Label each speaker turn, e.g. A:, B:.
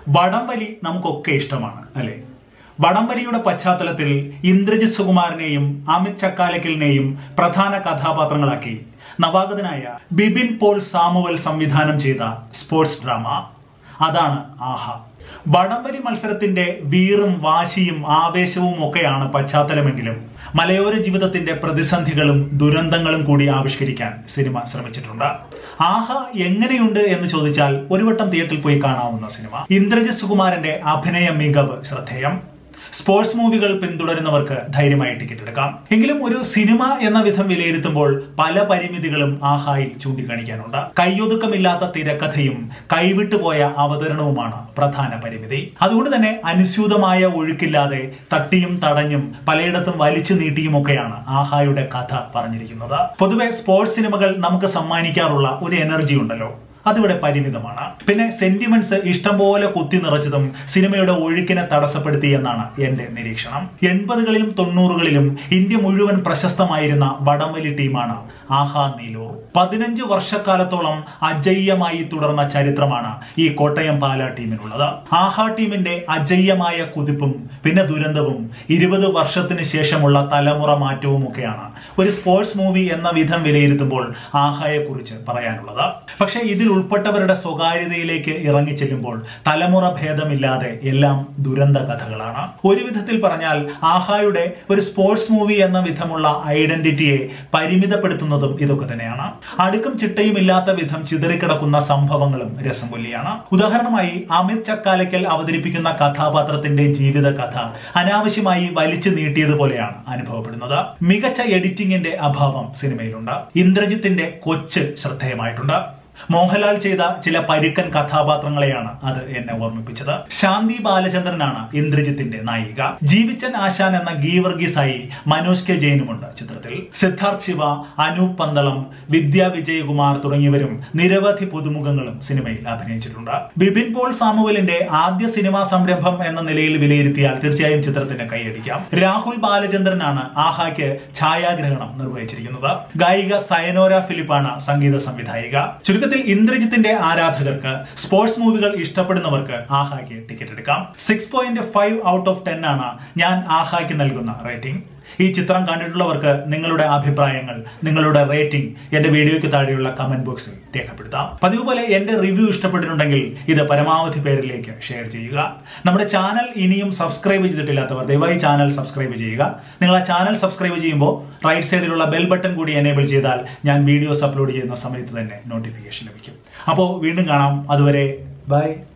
A: വടംവലി നമുക്കൊക്കെ ഇഷ്ടമാണ് അല്ലെ വടംവലിയുടെ പശ്ചാത്തലത്തിൽ ഇന്ദ്രജിത് സുകുമാരനെയും അമിത് ചക്കാലക്കലിനെയും പ്രധാന കഥാപാത്രങ്ങളാക്കി നവാഗതനായ ബിബിൻ പോൾ സാമുവൽ സംവിധാനം ചെയ്ത സ്പോർട്സ് ഡ്രാമ അതാണ് ആഹ വടംവലി മത്സരത്തിന്റെ വീറും വാശിയും ആവേശവും ഒക്കെയാണ് പശ്ചാത്തലമെങ്കിലും മലയോര ജീവിതത്തിന്റെ പ്രതിസന്ധികളും ദുരന്തങ്ങളും കൂടി ആവിഷ്കരിക്കാൻ സിനിമ ശ്രമിച്ചിട്ടുണ്ട് ആഹ എങ്ങനെയുണ്ട് എന്ന് ചോദിച്ചാൽ ഒരു വട്ടം തിയേറ്ററിൽ പോയി കാണാവുന്ന സിനിമ ഇന്ദ്രജിത് സുകുമാരന്റെ അഭിനയ മികവ് ശ്രദ്ധേയം സ്പോർട്സ് മൂവികൾ പിന്തുടരുന്നവർക്ക് ധൈര്യമായി ടിക്കറ്റ് എടുക്കാം എങ്കിലും ഒരു സിനിമ എന്ന വിധം വിലയിരുത്തുമ്പോൾ പല പരിമിതികളും ആഹായിൽ ചൂണ്ടിക്കാണിക്കാനുണ്ട് കൈയൊതുക്കമില്ലാത്ത തിരക്കഥയും കൈവിട്ടുപോയ അവതരണവുമാണ് പ്രധാന പരിമിതി അതുകൊണ്ട് തന്നെ അനുസ്യൂതമായ ഒഴുക്കില്ലാതെ തട്ടിയും തടഞ്ഞും പലയിടത്തും വലിച്ചു നീട്ടിയുമൊക്കെയാണ് ആഹായുടെ കഥ പറഞ്ഞിരിക്കുന്നത് പൊതുവെ സ്പോർട്സ് സിനിമകൾ നമുക്ക് സമ്മാനിക്കാറുള്ള ഒരു എനർജി ഉണ്ടല്ലോ അതിവിടെ പരിമിതമാണ് പിന്നെ സെന്റിമെന്റ്സ് ഇഷ്ടംപോലെ കുത്തി നിറച്ചതും സിനിമയുടെ ഒഴുക്കിനെ തടസ്സപ്പെടുത്തി എന്നാണ് എന്റെ നിരീക്ഷണം എൺപതുകളിലും തൊണ്ണൂറുകളിലും ഇന്ത്യ മുഴുവൻ പ്രശസ്തമായിരുന്ന വടംവലി ടീമാണ് ആഹാ നീലൂർ പതിനഞ്ച് വർഷക്കാലത്തോളം അജയ്യമായി തുടർന്ന ചരിത്രമാണ് ഈ കോട്ടയം പാല ടീമിനുള്ളത് ആഹാ ടീമിന്റെ അജയ്യമായ കുതിപ്പും പിന്നെ ദുരന്തവും ഇരുപത് വർഷത്തിന് ശേഷമുള്ള തലമുറ മാറ്റവും ഒക്കെയാണ് ഒരു സ്പോർട്സ് മൂവി എന്ന വിധം വിലയിരുത്തുമ്പോൾ ആഹായെ കുറിച്ച് പറയാനുള്ളത് പക്ഷെ ഇതിൽ ഉൾപ്പെട്ടവരുടെ സ്വകാര്യതയിലേക്ക് ഇറങ്ങിച്ചെല്ലുമ്പോൾ തലമുറ ഭേദമില്ലാതെ എല്ലാം ദുരന്ത കഥകളാണ് ഒരു വിധത്തിൽ പറഞ്ഞാൽ ആഹായുടെ ഒരു സ്പോർട്സ് മൂവി എന്ന വിധമുള്ള ഐഡന്റിറ്റിയെ പരിമിതപ്പെടുത്തുന്നതും ഇതൊക്കെ തന്നെയാണ് അടുക്കും ചിട്ടയും ഇല്ലാത്ത വിധം ചിതറിക്കിടക്കുന്ന സംഭവങ്ങളും രസംകൊല്ലിയാണ് ഉദാഹരണമായി അമിത് ചക്കാലക്കൽ അവതരിപ്പിക്കുന്ന കഥാപാത്രത്തിന്റെ ജീവിത കഥ അനാവശ്യമായി വലിച്ചു നീട്ടിയതുപോലെയാണ് അനുഭവപ്പെടുന്നത് മികച്ച എഡിറ്റിംഗിന്റെ അഭാവം സിനിമയിലുണ്ട് ഇന്ദ്രജിത്തിന്റെ കൊച്ച് ശ്രദ്ധേയമായിട്ടുണ്ട് മോഹൻലാൽ ചെയ്ത ചില പരുക്കൻ കഥാപാത്രങ്ങളെയാണ് അത് എന്നെ ഓർമ്മിപ്പിച്ചത് ശാന്തി ബാലചന്ദ്രനാണ് ഇന്ദ്രജിത്തിന്റെ നായിക ജീവിച്ചൻ ആശാൻ എന്ന ഗീവർഗീസായി മനോജ് കെ ജെയിനുമുണ്ട് ചിത്രത്തിൽ സിദ്ധാർത്ഥ് ശിവ അനൂപ് പന്തളം വിദ്യ വിജയകുമാർ തുടങ്ങിയവരും നിരവധി പുതുമുഖങ്ങളും സിനിമയിൽ അഭിനയിച്ചിട്ടുണ്ട് ബിപിൻ പോൾ സാമുവലിന്റെ ആദ്യ സിനിമാ സംരംഭം എന്ന നിലയിൽ വിലയിരുത്തിയാൽ തീർച്ചയായും ചിത്രത്തിന് കൈയടിക്കാം രാഹുൽ ബാലചന്ദ്രനാണ് ആഹായ്ക്ക് ഛായാഗ്രഹണം നിർവഹിച്ചിരിക്കുന്നത് ഗായിക സയനോര ഫിലിപ്പാണ് സംഗീത സംവിധായിക ചുരുക്കത്തിൽ ഇന്ദ്രജിത്തിന്റെ ആരാധകർക്ക് സ്പോർട്സ് മൂവികൾ ഇഷ്ടപ്പെടുന്നവർക്ക് ആഹായ്ക്ക് ടിക്കറ്റ് എടുക്കാം six point five out of ten ആണ് ഞാൻ ആഹായ്ക്ക് നൽകുന്ന റേറ്റിംഗ് ഈ ചിത്രം കണ്ടിട്ടുള്ളവർക്ക് നിങ്ങളുടെ അഭിപ്രായങ്ങൾ നിങ്ങളുടെ റേറ്റിംഗ് എന്റെ വീഡിയോയ്ക്ക് താഴെയുള്ള കമന്റ് ബോക്സിൽ രേഖപ്പെടുത്താം പതിവ് പോലെ എന്റെ റിവ്യൂ ഇഷ്ടപ്പെട്ടിട്ടുണ്ടെങ്കിൽ ഇത് പരമാവധി പേരിലേക്ക് ഷെയർ ചെയ്യുക നമ്മുടെ ചാനൽ ഇനിയും സബ്സ്ക്രൈബ് ചെയ്തിട്ടില്ലാത്തവർ ദയവായി ചാനൽ സബ്സ്ക്രൈബ് ചെയ്യുക നിങ്ങൾ ആ ചാനൽ സബ്സ്ക്രൈബ് ചെയ്യുമ്പോൾ റൈറ്റ് സൈഡിലുള്ള ബെൽ ബട്ടൺ കൂടി എനേബിൾ ചെയ്താൽ ഞാൻ വീഡിയോസ് അപ്ലോഡ് ചെയ്യുന്ന സമയത്ത് തന്നെ നോട്ടിഫിക്കേഷൻ ലഭിക്കും അപ്പോൾ വീണ്ടും കാണാം അതുവരെ ബൈ